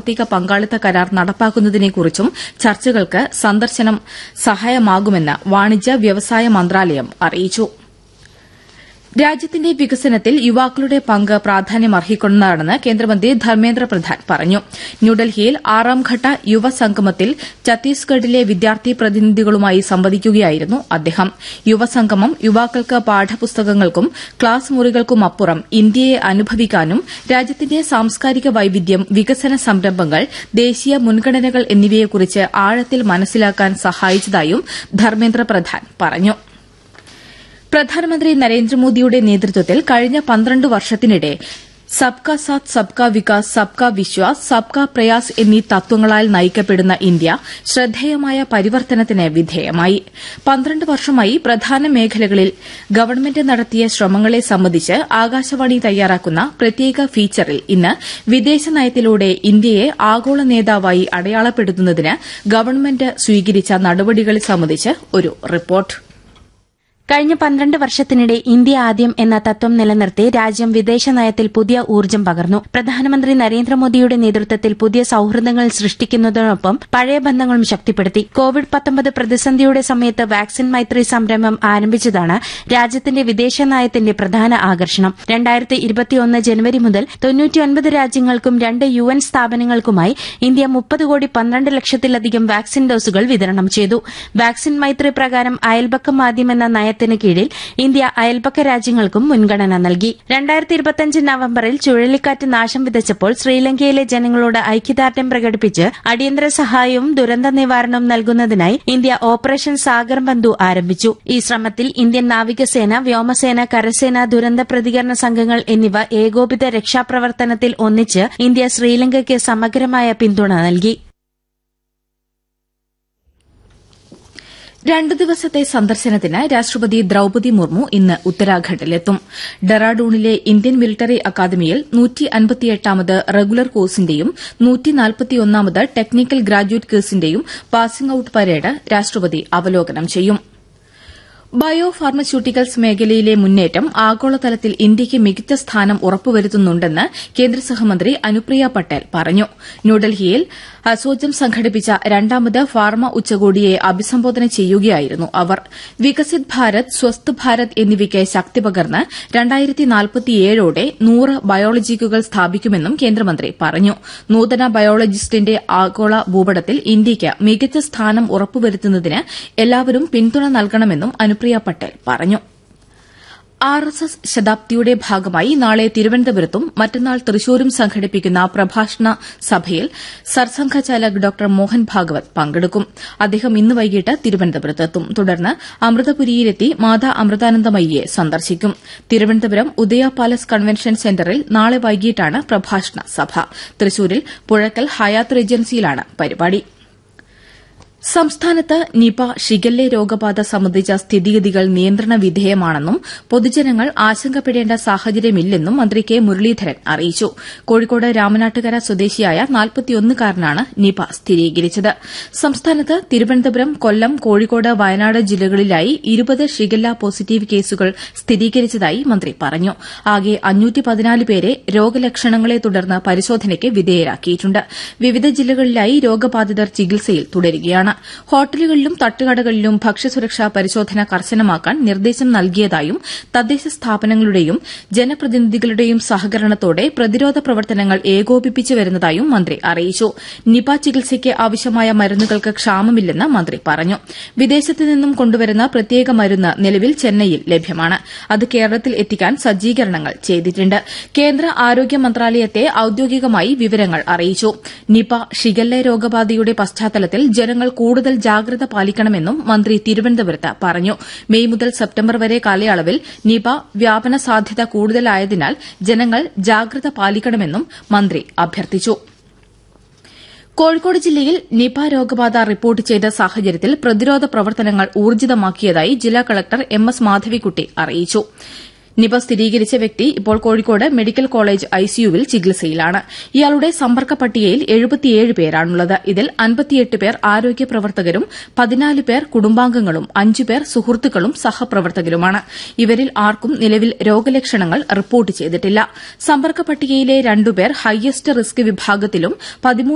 സാമ്പത്തിക പങ്കാളിത്ത കരാർ നടപ്പാക്കുന്നതിനെക്കുറിച്ചും ചർച്ചകൾക്ക് സന്ദർശനം സഹായമാകുമെന്ന് വാണിജ്യ വ്യവസായ മന്ത്രാലയം അറിയിച്ചു രാജ്യത്തിന്റെ വികസനത്തിൽ യുവാക്കളുടെ പങ്ക് പ്രാധാന്യമർഹിക്കുന്നതാണെന്ന് കേന്ദ്രമന്ത്രി ധർമ്മേന്ദ്ര പ്രധാൻ പറഞ്ഞു ന്യൂഡൽഹിയിൽ ആറാംഘട്ട യുവസംഗമത്തിൽ ഛത്തീസ്ഗഡിലെ വിദ്യാർത്ഥി പ്രതിനിധികളുമായി സംവദിക്കുകയായിരുന്നു അദ്ദേഹം യുവസംഗമം യുവാക്കൾക്ക് പാഠപുസ്തകങ്ങൾക്കും ക്ലാസ് മുറികൾക്കുമപ്പുറം ഇന്ത്യയെ അനുഭവിക്കാനും രാജ്യത്തിന്റെ സാംസ്കാരിക വൈവിധ്യം വികസന സംരംഭങ്ങൾ ദേശീയ മുൻഗണനകൾ എന്നിവയെക്കുറിച്ച് ആഴത്തിൽ മനസ്സിലാക്കാൻ സഹായിച്ചതായും ധർമ്മേന്ദ്ര പ്രധാൻ പറഞ്ഞു പ്രധാനമന്ത്രി നരേന്ദ്രമോദിയുടെ നേതൃത്വത്തിൽ കഴിഞ്ഞ പന്ത്രണ്ട് വർഷത്തിനിടെ സബ്കാ സാത്ത് സബ്കാ വികാസ് സബ്കാ വിശ്വാസ് സബ്കാ പ്രയാസ് എന്നീ തത്വങ്ങളാൽ നയിക്കപ്പെടുന്ന ഇന്ത്യ ശ്രദ്ധേയമായ പരിവർത്തനത്തിന് വിധേയമായി പന്ത്രണ്ട് വർഷമായി പ്രധാന മേഖലകളിൽ ഗവൺമെന്റ് നടത്തിയ ശ്രമങ്ങളെ സംബന്ധിച്ച് ആകാശവാണി തയ്യാറാക്കുന്ന പ്രത്യേക ഫീച്ചറിൽ ഇന്ന് വിദേശ നയത്തിലൂടെ ഇന്ത്യയെ ആഗോള നേതാവായി അടയാളപ്പെടുത്തുന്നതിന് ഗവൺമെന്റ് സ്വീകരിച്ച നടപടികളെ സംബന്ധിച്ച് ഒരു റിപ്പോർട്ട് കഴിഞ്ഞ പന്ത്രണ്ട് വർഷത്തിനിടെ ഇന്ത്യ ആദ്യം എന്ന തത്വം നിലനിർത്തി രാജ്യം വിദേശ നയത്തിൽ പുതിയ ഊർജ്ജം പകർന്നു പ്രധാനമന്ത്രി നരേന്ദ്രമോദിയുടെ നേതൃത്വത്തിൽ പുതിയ സൌഹൃദങ്ങൾ സൃഷ്ടിക്കുന്നതിനൊപ്പം പഴയ ബന്ധങ്ങളും ശക്തിപ്പെടുത്തി കോവിഡ് പത്തൊമ്പത് പ്രതിസന്ധിയുടെ സമയത്ത് വാക്സിൻ മൈത്രി സംരംഭം ആരംഭിച്ചതാണ് രാജ്യത്തിന്റെ വിദേശ നയത്തിന്റെ പ്രധാന ആകർഷണം രണ്ടായിരത്തി ഇരുപത്തിയൊന്ന് ജനുവരി മുതൽ തൊണ്ണൂറ്റിയൊൻപത് രാജ്യങ്ങൾക്കും രണ്ട് യു എൻ സ്ഥാപനങ്ങൾക്കുമായി ഇന്ത്യ മുപ്പത് കോടി പന്ത്രണ്ട് ലക്ഷത്തിലധികം വാക്സിൻ ഡോസുകൾ വിതരണം ചെയ്തു വാക്സിൻ മൈത്രി പ്രകാരം അയൽപക്കം ആദ്യം എന്ന നയ നയത്തിന് കീഴിൽ ഇന്ത്യ അയൽപക്ക രാജ്യങ്ങൾക്കും മുൻഗണന നൽകി രണ്ടായിരത്തി ഇരുപത്തിയഞ്ച് നവംബറിൽ ചുഴലിക്കാറ്റ് നാശം വിതച്ചപ്പോൾ ശ്രീലങ്കയിലെ ജനങ്ങളോട് ഐക്യദാർഢ്യം പ്രകടിപ്പിച്ച് അടിയന്തര സഹായവും ദുരന്ത നിവാരണവും നൽകുന്നതിനായി ഇന്ത്യ ഓപ്പറേഷൻ സാഗർ ബന്ധു ആരംഭിച്ചു ഈ ശ്രമത്തിൽ ഇന്ത്യൻ നാവികസേന വ്യോമസേന കരസേന ദുരന്ത പ്രതികരണ സംഘങ്ങൾ എന്നിവ ഏകോപിത രക്ഷാപ്രവർത്തനത്തിൽ ഒന്നിച്ച് ഇന്ത്യ ശ്രീലങ്കയ്ക്ക് സമഗ്രമായ പിന്തുണ നൽകി രണ്ടു ദിവസത്തെ സന്ദർശനത്തിന് രാഷ്ട്രപതി ദ്രൌപതി മുർമു ഇന്ന് ഉത്തരാഖണ്ഡിലെത്തും ഡെറാഡൂണിലെ ഇന്ത്യൻ മിലിറ്ററി അക്കാദമിയിൽ ത് റെഗുലർ കോഴ്സിന്റെയും ത് ടെക്നിക്കൽ ഗ്രാജുവേറ്റ് കോഴ്സിന്റെയും പാസിംഗ് ഔട്ട് പരേഡ് രാഷ്ട്രപതി അവലോകനം ചെയ്യും ബയോ ഫാർമസ്യൂട്ടിക്കൽസ് മേഖലയിലെ മുന്നേറ്റം ആഗോളതലത്തിൽ ഇന്ത്യയ്ക്ക് മികച്ച സ്ഥാനം ഉറപ്പുവരുത്തുന്നുണ്ടെന്ന് കേന്ദ്ര സഹമന്ത്രി അനുപ്രിയ പട്ടേൽ പറഞ്ഞു ന്യൂഡൽഹിയിൽ അസോജം സംഘടിപ്പിച്ച രണ്ടാമത് ഫാർമ ഉച്ചകോടിയെ അഭിസംബോധന ചെയ്യുകയായിരുന്നു അവർ വികസിത് ഭാരത് സ്വസ്ഥ് ഭാരത് എന്നിവയ്ക്ക് ശക്തി പകർന്ന് ോടെ നൂറ് ബയോളജിക്കുകൾ സ്ഥാപിക്കുമെന്നും കേന്ദ്രമന്ത്രി പറഞ്ഞു നൂതന ബയോളജിസ്റ്റിന്റെ ആഗോള ഭൂപടത്തിൽ ഇന്ത്യയ്ക്ക് മികച്ച സ്ഥാനം ഉറപ്പുവരുത്തുന്നതിന് എല്ലാവരും പിന്തുണ നൽകണമെന്നും അനുപ്രിയ പട്ടേൽ പറഞ്ഞു ആർ എസ് എസ് ശതാബ്ദിയുടെ ഭാഗമായി നാളെ തിരുവനന്തപുരത്തും മറ്റന്നാൾ തൃശൂരും സംഘടിപ്പിക്കുന്ന പ്രഭാഷണ സഭയിൽ സർസംഘചാലക് ഡോക്ടർ മോഹൻ ഭാഗവത് പങ്കെടുക്കും അദ്ദേഹം ഇന്ന് വൈകിട്ട് തിരുവനന്തപുരത്തെത്തും തുടർന്ന് അമൃതപുരിയിലെത്തി മാതാ അമൃതാനന്ദമയിയെ സന്ദർശിക്കും തിരുവനന്തപുരം ഉദയ പാലസ് കൺവെൻഷൻ സെന്ററിൽ നാളെ വൈകിട്ടാണ് പ്രഭാഷണ സഭ തൃശൂരിൽ പുഴക്കൽ ഹയാത്ത് റെജൻസിയിലാണ് പരിപാടി സംസ്ഥാനത്ത് നിപ ഷിഗല്ലെ രോഗബാധ സംബന്ധിച്ച സ്ഥിതിഗതികൾ നിയന്ത്രണ വിധേയമാണെന്നും പൊതുജനങ്ങൾ ആശങ്കപ്പെടേണ്ട സാഹചര്യമില്ലെന്നും മന്ത്രി കെ മുരളീധരൻ അറിയിച്ചു കോഴിക്കോട് രാമനാട്ടുകര സ്വദേശിയായ നാൽപ്പത്തിയൊന്നുകാരനാണ് നിപ സ്ഥിരീകരിച്ചത് സംസ്ഥാനത്ത് തിരുവനന്തപുരം കൊല്ലം കോഴിക്കോട് വയനാട് ജില്ലകളിലായി ഇരുപത് ഷിഗല്ല പോസിറ്റീവ് കേസുകൾ സ്ഥിരീകരിച്ചതായി മന്ത്രി പറഞ്ഞു ആകെ പേരെ രോഗലക്ഷണങ്ങളെ തുടർന്ന് പരിശോധനയ്ക്ക് വിധേയരാക്കിയിട്ടുണ്ട് വിവിധ ജില്ലകളിലായി രോഗബാധിതർ ചികിത്സയിൽ തുടരുകയാണ് ഹോട്ടലുകളിലും തട്ടുകടകളിലും ഭക്ഷ്യസുരക്ഷാ പരിശോധന കർശനമാക്കാൻ നിർദ്ദേശം നൽകിയതായും തദ്ദേശ സ്ഥാപനങ്ങളുടെയും ജനപ്രതിനിധികളുടെയും സഹകരണത്തോടെ പ്രതിരോധ പ്രവർത്തനങ്ങൾ ഏകോപിപ്പിച്ചു വരുന്നതായും മന്ത്രി അറിയിച്ചു നിപ ചികിത്സയ്ക്ക് ആവശ്യമായ മരുന്നുകൾക്ക് ക്ഷാമമില്ലെന്ന് മന്ത്രി പറഞ്ഞു വിദേശത്ത് നിന്നും കൊണ്ടുവരുന്ന പ്രത്യേക മരുന്ന് നിലവിൽ ചെന്നൈയിൽ ലഭ്യമാണ് അത് കേരളത്തിൽ എത്തിക്കാൻ സജ്ജീകരണങ്ങൾ ചെയ്തിട്ടുണ്ട് കേന്ദ്ര ആരോഗ്യ മന്ത്രാലയത്തെ ഔദ്യോഗികമായി വിവരങ്ങൾ അറിയിച്ചു നിപ ഷിഗല്ല രോഗബാധയുടെ പശ്ചാത്തലത്തിൽ ജനങ്ങൾ കൂടുതൽ ജാഗ്രത പാലിക്കണമെന്നും മന്ത്രി തിരുവനന്തപുരത്ത് പറഞ്ഞു മെയ് മുതൽ സെപ്റ്റംബർ വരെ കാലയളവിൽ നിപ വ്യാപന സാധ്യത കൂടുതലായതിനാൽ ജനങ്ങൾ ജാഗ്രത പാലിക്കണമെന്നും മന്ത്രി അഭ്യർത്ഥിച്ചു കോഴിക്കോട് ജില്ലയിൽ നിപ രോഗബാധ റിപ്പോർട്ട് ചെയ്ത സാഹചര്യത്തിൽ പ്രതിരോധ പ്രവർത്തനങ്ങൾ ഊർജിതമാക്കിയതായി ജില്ലാ കളക്ടർ എം എസ് മാധവിക്കുട്ടി അറിയിച്ചു നിപ സ്ഥിരീകരിച്ച വ്യക്തി ഇപ്പോൾ കോഴിക്കോട് മെഡിക്കൽ കോളേജ് ഐസിയുവിൽ ചികിത്സയിലാണ് ഇയാളുടെ സമ്പർക്ക പട്ടികയിൽ എഴുപത്തിയേഴ് പേരാണുള്ളത് ഇതിൽ അൻപത്തിയെട്ട് പേർ ആരോഗ്യ പ്രവർത്തകരും പതിനാല് പേർ കുടുംബാംഗങ്ങളും അഞ്ചു പേർ സുഹൃത്തുക്കളും സഹപ്രവർത്തകരുമാണ് ഇവരിൽ ആർക്കും നിലവിൽ രോഗലക്ഷണങ്ങൾ റിപ്പോർട്ട് ചെയ്തിട്ടില്ല സമ്പർക്ക പട്ടികയിലെ രണ്ടുപേർ ഹയസ്റ്റ് റിസ്ക് വിഭാഗത്തിലും